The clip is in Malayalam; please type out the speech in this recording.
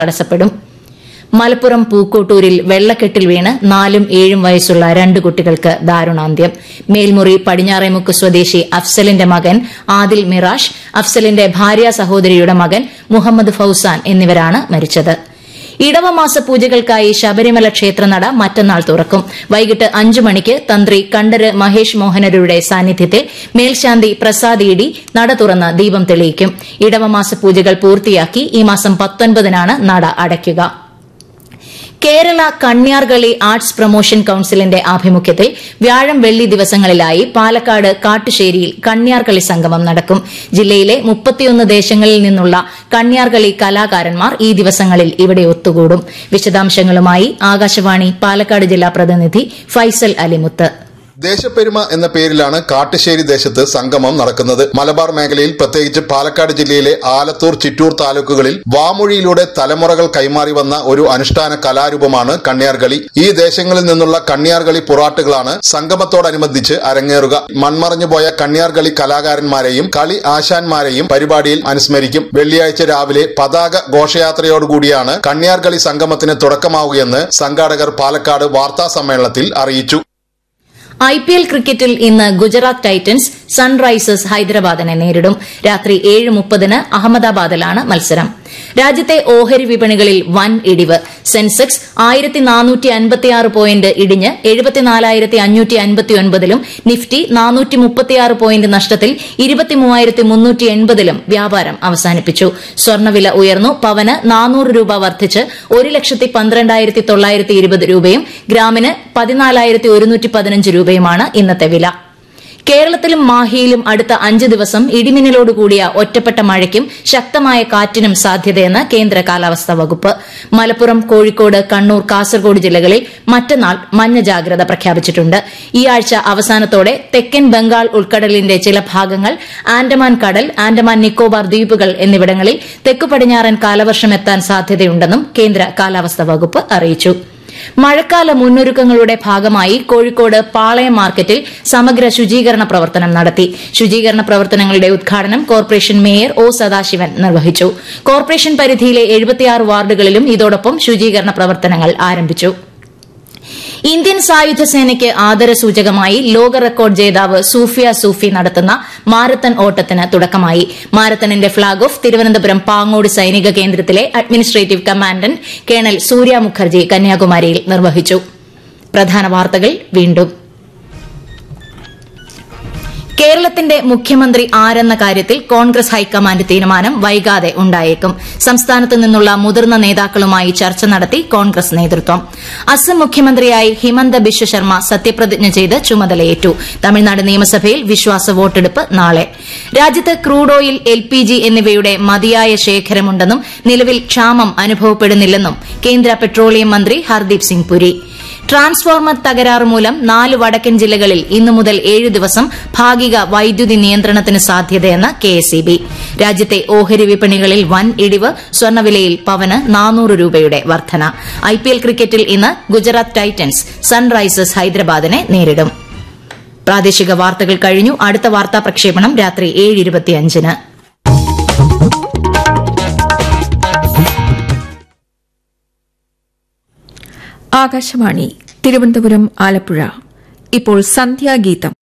തടസ്സപ്പെടും മലപ്പുറം പൂക്കോട്ടൂരിൽ വെള്ളക്കെട്ടിൽ വീണ് നാലും ഏഴും വയസ്സുള്ള രണ്ട് കുട്ടികൾക്ക് ദാരുണാന്ത്യം മേൽമുറി പടിഞ്ഞാറേമുക്ക് സ്വദേശി അഫ്സലിന്റെ മകൻ ആദിൽ മിറാഷ് അഫ്സലിന്റെ ഭാര്യ സഹോദരിയുടെ മകൻ മുഹമ്മദ് ഫൌസാൻ എന്നിവരാണ് മരിച്ചത് ഇടവമാസ പൂജകൾക്കായി ശബരിമല ക്ഷേത്രനട മറ്റന്നാൾ തുറക്കും വൈകിട്ട് അഞ്ചു മണിക്ക് തന്ത്രി കണ്ഠര് മഹേഷ് മോഹനരുടെ സാന്നിധ്യത്തിൽ മേൽശാന്തി പ്രസാദ് ഇടി നട തുറന്ന് ദീപം തെളിയിക്കും ഇടവമാസ പൂജകൾ പൂർത്തിയാക്കി ഈ മാസം പത്തൊൻപതിനാണ് നട അടയ്ക്കുക കേരള കണ്യാർകളി ആർട്സ് പ്രൊമോഷൻ കൌൺസിലിന്റെ ആഭിമുഖ്യത്തിൽ വ്യാഴം വെള്ളി ദിവസങ്ങളിലായി പാലക്കാട് കാട്ടുശ്ശേരിയിൽ കണ്യാർകളി സംഗമം നടക്കും ജില്ലയിലെ മുപ്പത്തിയൊന്ന് ദേശങ്ങളിൽ നിന്നുള്ള കണ്യാർകളി കലാകാരന്മാർ ഈ ദിവസങ്ങളിൽ ഇവിടെ ഒത്തുകൂടും വിശദാംശങ്ങളുമായി ആകാശവാണി പാലക്കാട് ജില്ലാ പ്രതിനിധി ഫൈസൽ അലിമുത്ത് ദേശപ്പെരുമ എന്ന പേരിലാണ് കാട്ടുശ്ശേരി ദേശത്ത് സംഗമം നടക്കുന്നത് മലബാർ മേഖലയിൽ പ്രത്യേകിച്ച് പാലക്കാട് ജില്ലയിലെ ആലത്തൂർ ചിറ്റൂർ താലൂക്കുകളിൽ വാമൊഴിയിലൂടെ തലമുറകൾ കൈമാറി വന്ന ഒരു അനുഷ്ഠാന കലാരൂപമാണ് കണ്യാർകളി ഈ ദേശങ്ങളിൽ നിന്നുള്ള കണ്യാർകളി പുറാട്ടുകളാണ് സംഗമത്തോടനുബന്ധിച്ച് അരങ്ങേറുക മൺമറഞ്ഞുപോയ കണ്യാർകളി കലാകാരന്മാരെയും കളി ആശാന്മാരെയും പരിപാടിയിൽ അനുസ്മരിക്കും വെള്ളിയാഴ്ച രാവിലെ പതാക ഘോഷയാത്രയോടുകൂടിയാണ് കണ്യാർകളി സംഗമത്തിന് തുടക്കമാവുകയെന്ന് സംഘാടകർ പാലക്കാട് വാർത്താ സമ്മേളനത്തിൽ അറിയിച്ചു ഐ പി എൽ ക്രിക്കറ്റിൽ ഇന്ന് ഗുജറാത്ത് ടൈറ്റൻസ് സൺറൈസേഴ്സ് ഹൈദരാബാദിനെ നേരിടും രാത്രി ഏഴ് മുപ്പതിന് അഹമ്മദാബാദിലാണ് മത്സരം രാജ്യത്തെ ഓഹരി വിപണികളിൽ വൻ ഇടിവ് സെൻസെക്സ് ആയിരത്തി നാനൂറ്റി അൻപത്തിയാറ് പോയിന്റ് ഇടിഞ്ഞ് എഴുപത്തിനാലായിരത്തി അഞ്ഞൂറ്റി അൻപത്തിയൊൻപതിലും നിഫ്റ്റി നാനൂറ്റി മുപ്പത്തിയാറ് പോയിന്റ് നഷ്ടത്തിൽ ഇരുപത്തിമൂവായിരത്തി മുന്നൂറ്റി എൺപതിലും വ്യാപാരം അവസാനിപ്പിച്ചു സ്വർണ്ണവില ഉയർന്നു പവന് നാനൂറ് രൂപ വർദ്ധിച്ച് ഒരു ലക്ഷത്തി പന്ത്രണ്ടായിരത്തി തൊള്ളായിരത്തി ഇരുപത് രൂപയും ഗ്രാമിന് പതിനാലായിരത്തി ഒരുന്നൂറ്റി പതിനഞ്ച് രൂപയുമാണ് ഇന്നത്തെ വില കേരളത്തിലും മാഹിയിലും അടുത്ത അഞ്ച് ദിവസം ഇടിമിന്നലോടുകൂടിയ ഒറ്റപ്പെട്ട മഴയ്ക്കും ശക്തമായ കാറ്റിനും സാധ്യതയെന്ന് കേന്ദ്ര കാലാവസ്ഥാ വകുപ്പ് മലപ്പുറം കോഴിക്കോട് കണ്ണൂർ കാസർഗോഡ് ജില്ലകളിൽ മറ്റന്നാൾ മഞ്ഞ ജാഗ്രത പ്രഖ്യാപിച്ചിട്ടുണ്ട് ഈ ആഴ്ച അവസാനത്തോടെ തെക്കൻ ബംഗാൾ ഉൾക്കടലിന്റെ ചില ഭാഗങ്ങൾ ആൻഡമാൻ കടൽ ആൻഡമാൻ നിക്കോബാർ ദ്വീപുകൾ എന്നിവിടങ്ങളിൽ തെക്കു പടിഞ്ഞാറൻ കാലവർഷം എത്താൻ സാധ്യതയുണ്ടെന്നും കേന്ദ്ര കാലാവസ്ഥാ വകുപ്പ് അറിയിച്ചു മഴക്കാല മുന്നൊരുക്കങ്ങളുടെ ഭാഗമായി കോഴിക്കോട് പാളയം മാർക്കറ്റിൽ സമഗ്ര ശുചീകരണ പ്രവർത്തനം നടത്തി ശുചീകരണ പ്രവർത്തനങ്ങളുടെ ഉദ്ഘാടനം കോർപ്പറേഷൻ മേയർ ഒ സദാശിവൻ നിർവഹിച്ചു കോർപ്പറേഷൻ പരിധിയിലെ എഴുപത്തിയാറ് വാർഡുകളിലും ഇതോടൊപ്പം ശുചീകരണ പ്രവർത്തനങ്ങൾ ആരംഭിച്ചു ഇന്ത്യൻ സായുധ സേനയ്ക്ക് ആദരസൂചകമായി ലോക റെക്കോർഡ് ജേതാവ് സൂഫിയ സൂഫി നടത്തുന്ന മാരത്തൺ ഓട്ടത്തിന് തുടക്കമായി മാരത്തണിന്റെ ഫ്ളാഗ് ഓഫ് തിരുവനന്തപുരം പാങ്ങോട് സൈനിക കേന്ദ്രത്തിലെ administrative commandant colonel Surya Mukherjee കന്യാകുമാരിയിൽ നിർവഹിച്ചു പ്രധാന വാർത്തകൾ വീണ്ടും കേരളത്തിന്റെ മുഖ്യമന്ത്രി ആരെന്ന കാര്യത്തിൽ കോൺഗ്രസ് ഹൈക്കമാൻഡ് തീരുമാനം വൈകാതെ ഉണ്ടായേക്കും സംസ്ഥാനത്ത് നിന്നുള്ള മുതിർന്ന നേതാക്കളുമായി ചർച്ച നടത്തി കോൺഗ്രസ് നേതൃത്വം അസം മുഖ്യമന്ത്രിയായി ഹിമന്ത ബിശ്വ ശർമ്മ സത്യപ്രതിജ്ഞ ചെയ്ത് ചുമതലയേറ്റു തമിഴ്നാട് നിയമസഭയിൽ വിശ്വാസ വോട്ടെടുപ്പ് നാളെ രാജ്യത്ത് crude oil L P G എന്നിവയുടെ മതിയായ ശേഖരമുണ്ടെന്നും നിലവിൽ ക്ഷാമം അനുഭവപ്പെടുന്നില്ലെന്നും കേന്ദ്ര പെട്രോളിയം മന്ത്രി ഹർദീപ് സിംഗ് പുരി ട്രാൻസ്ഫോർമർ തകരാറ് മൂലം നാല് വടക്കൻ ജില്ലകളിൽ ഇന്നു മുതൽ ഏഴ് ദിവസം ഭാഗിക വൈദ്യുതി നിയന്ത്രണത്തിന് സാധ്യതയെന്ന് കെഎസ്ഇബി രാജ്യത്തെ ഓഹരി വിപണികളിൽ വൻ ഇടിവ് സ്വർണ്ണവിലയിൽ പവന് നാനൂറ് രൂപയുടെ വർധന ഐപിഎൽ ക്രിക്കറ്റിൽ ഇന്ന് ഗുജറാത്ത് ടൈറ്റൻസ് സൺറൈസേഴ്സ് ഹൈദരാബാദിനെ നേരിടും പ്രാദേശിക വാർത്തകൾ കഴിഞ്ഞു അടുത്ത വാർത്താ പ്രക്ഷേപണം രാത്രി ഏഴ് ഇരുപത്തിയഞ്ചിന് ആകാശവാണി തിരുവനന്തപുരം ആലപ്പുഴ ഇപ്പോൾ സന്ധ്യാഗീതം